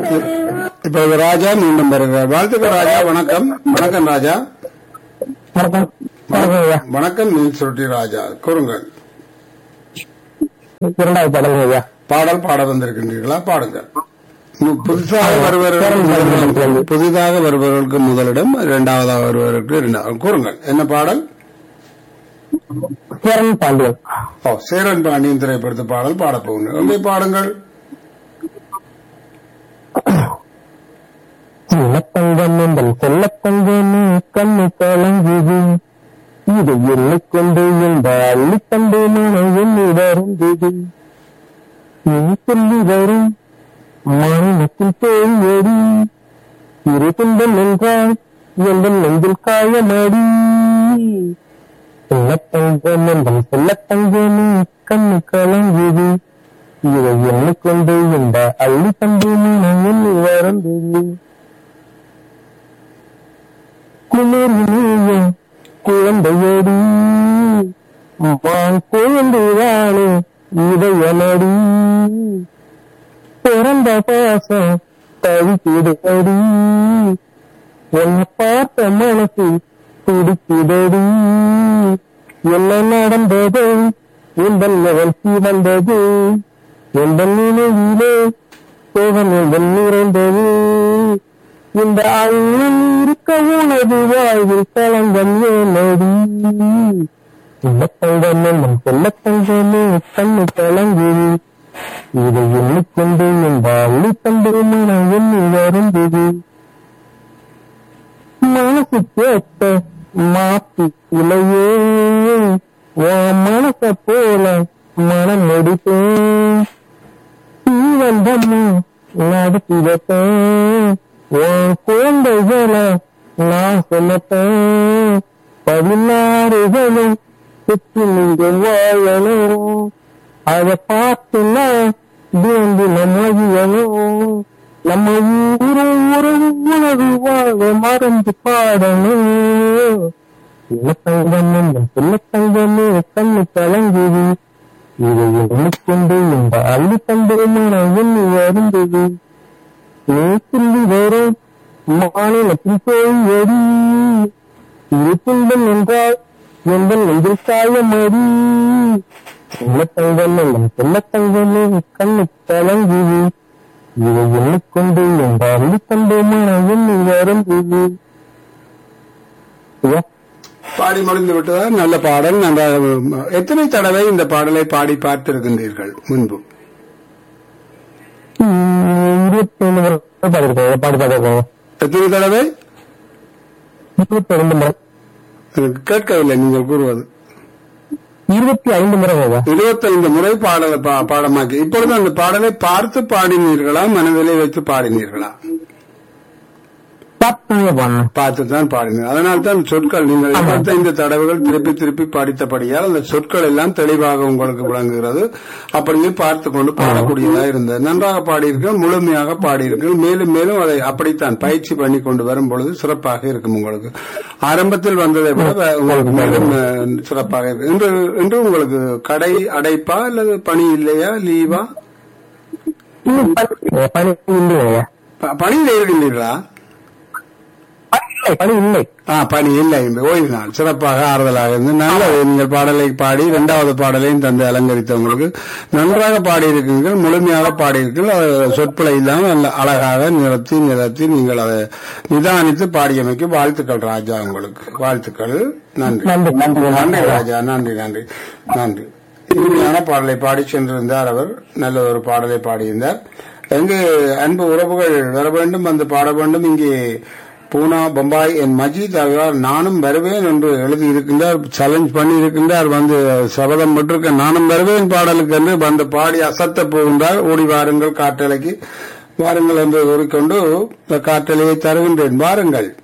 இப்ப ராஜா மீண்டும் வருகிறார் வாழ்த்துக்கள் ராஜா வணக்கம் வணக்கம் ராஜா வணக்கம் வணக்கம் ஐயா வணக்கம் மீன் சுருட்டி ராஜா கூறுங்கள் இரண்டாவது பாடல் ஐயா பாடல் பாட வந்திருக்கின்றீர்களா பாடுங்கள் மு- புதுசாக வருபவர்களுக்கு புதிதாக வருபவர்களுக்கு முதலிடம் இரண்டாவதாக வருபவர்களுக்கு இரண்டாவது கூறுங்கள் என்ன பாடல் சேரன் பாண்டியன் ஓ சேரன் பாண்டியன் திரைப்படத்து பாடல் பாடப் போகின்றனர் உங்களை பாடுங்கள் சின்னத்தங்கம் என்பன் செல்லத்தங்கமே கண்ணு கலங்குது இது எண்ணி கொண்டு இந்த அள்ளி கண்டு மனையில் வருந்தது நீ சொல்லி வரும் மாநிலத்தில் தேடி இரு துன்பம் என்றால் எந்த நெஞ்சில் காயமடி செல்லத்தங்கம் என்பன் செல்லத்தங்கமே கண்ணு கலங்குது இதை எண்ணிக்கொண்டு இந்த அள்ளி கண்டு மனையில் வருந்தது குளிர்நீயும் குழந்தையடி மான் குழந்தைதானே இதயமடி பிறந்த பாசம் தவிக்கிடுதடி என்னை பார்த்த மனசு துடிக்குதடி என்ன நடந்தது இந்த நிகழ்ச்சி வந்தது எந்த நினைவிலே சோதனைகள் நிறைந்தது இந்த அண்ணன் இருக்க உனது வாழ்வில் களங்கம் ஏனடி செல்லத்தங்கம் என்னும் செல்லத்தங்கமே கண்ணு கலங்குது இதை எண்ணிக்கொண்டு இந்த அள்ளி தந்து மன எண்ணி வருந்தது மனசு கேட்ட மாத்தி இலையே உன் மனச போல மனம் முடிப்பேன் நீ வந்தம்மா நடத்தி வைப்பேன் உன் குழந்தைகளை நான் சொல்லப்பேன் பதினாறுகளும் சுற்றி நீங்க வாழணும் அதை பார்த்துனா தினம் மொழியணும் நம்ம ஊரு உறவு உணவு வாழ மறந்து பாடணும் சின்னத்தங்கம் சின்னத்தங்கமே கண்ணு கலங்குது இதை எண்ணிக்கொண்டு இந்த அள்ளி தந்து மன எண்ணி வருந்தது நீ சொல்லி வரும் மாநிலத்தில் போயடி இது துன்பம் என்றால் எந்த நெஞ்சில் காயமடி செல்லத்தங்கம் எல்லாம் செல்லத்தங்கமே கண்ணு கலங்குது இதை எண்ணிக்கொண்டு இந்த அள்ளி தந்து மன எண்ணி வருந்தது ஐயா பாடி முடிந்து விட்டதா நல்ல பாடல் நன்றாக எத்தனை தடவை இந்த பாடலை பாடி பார்த்திருக்கின்றீர்கள் முன்பு இருபத்தி ஐந்து முறை பாடிருக்கேன் பாடி பாடிருக்கேன் எத்தனை தடவை இருபத்தி ஐந்து முறை எனக்கு கேட்கவில்லை நீங்கள் கூறுவது இருபத்தி ஐந்து முறை ஐயா இருபத்தைந்து முறை பாடலை பா- பாடமாக்கி இப்பொழுது அந்த பாடலை பார்த்து பாடினீர்களா மனதிலே வைத்து பாடினீர்களா பார்த்தாங்க பாடினேன் பார்த்து தான் பாடினீர்கள் அதனால் தான் சொற்கள் நீங்கள் இருபத்தைந்து தடவைகள் திருப்பி திருப்பி படித்தபடியால் அந்த சொற்கள் எல்லாம் தெளிவாக உங்களுக்கு விளங்குகிறது அப்படியே பார்த்து கொண்டு பாடக்கூடியதா இருந்தது நன்றாக பாடியிருக்கீர்கள் முழுமையாக பாடியிருக்கீர்கள் மேலும் மேலும் அதை அப்படித்தான் பயிற்சி பண்ணி கொண்டு வரும் பொழுது சிறப்பாக இருக்கும் உங்களுக்கு ஆரம்பத்தில் வந்ததை விட வே- உங்களுக்கு மேலும் அஹ், சிறப்பாக இருக்கு இன்று இன்று உங்களுக்கு கடை அடைப்பா அல்லது பணி இல்லையா லீவா இன்னும் பணி பணி இல்லை ஐயா ப- பணியில் இருக்கின்றீர்களா பணி இல்லை பணி இல்லை ஆ பணி இல்லை இந்த ஓய்வு நாள் சிறப்பாக ஆறுதலாக இருந்து நல்ல நீங்கள் பாடலை பாடி இரண்டாவது பாடலையும் தந்து அலங்கரித்தவங்களுக்கு நன்றாக பாடியிருக்கீர்கள் முழுமையாக பாடியிருக்கீர்கள் அது சொற்பிழை இல்லாமல் நல்ல அழகாக நிறுத்தி நிறுத்தி நீங்கள் அதை நிதானித்து பாடியமைக்கு வாழ்த்துக்கள் ராஜா உங்களுக்கு வாழ்த்துக்கள் நன்றி நன்றி நன்றி நன்றி ராஜா நன்றி நன்றி நன்றி இனிமையான பாடலை பாடி சென்றிருந்தார் அவர் நல்ல ஒரு பாடலை பாடியிருந்தார் எங்கு அன்பு உறவுகள் வர வேண்டும் வந்து பாட வேண்டும் இங்கே பூனா பம்பாய் என் மஜீத் ஆகியோர் நானும் வருவேன் என்று எழுதி இருக்கின்றார் சேலஞ்ச் பண்ணி இருக்கின்றார் வந்து சபதம் பெற்றிருக்க நானும் வருவேன் பாடலுக்கு என்று வந்து பாடி அசத்த போகின்றார் ஓடி வாருங்கள் காற்றலைக்கு வாருங்கள் என்று கூறிக்கொண்டு இந்த காற்றலையை தருகின்றேன் வாருங்கள்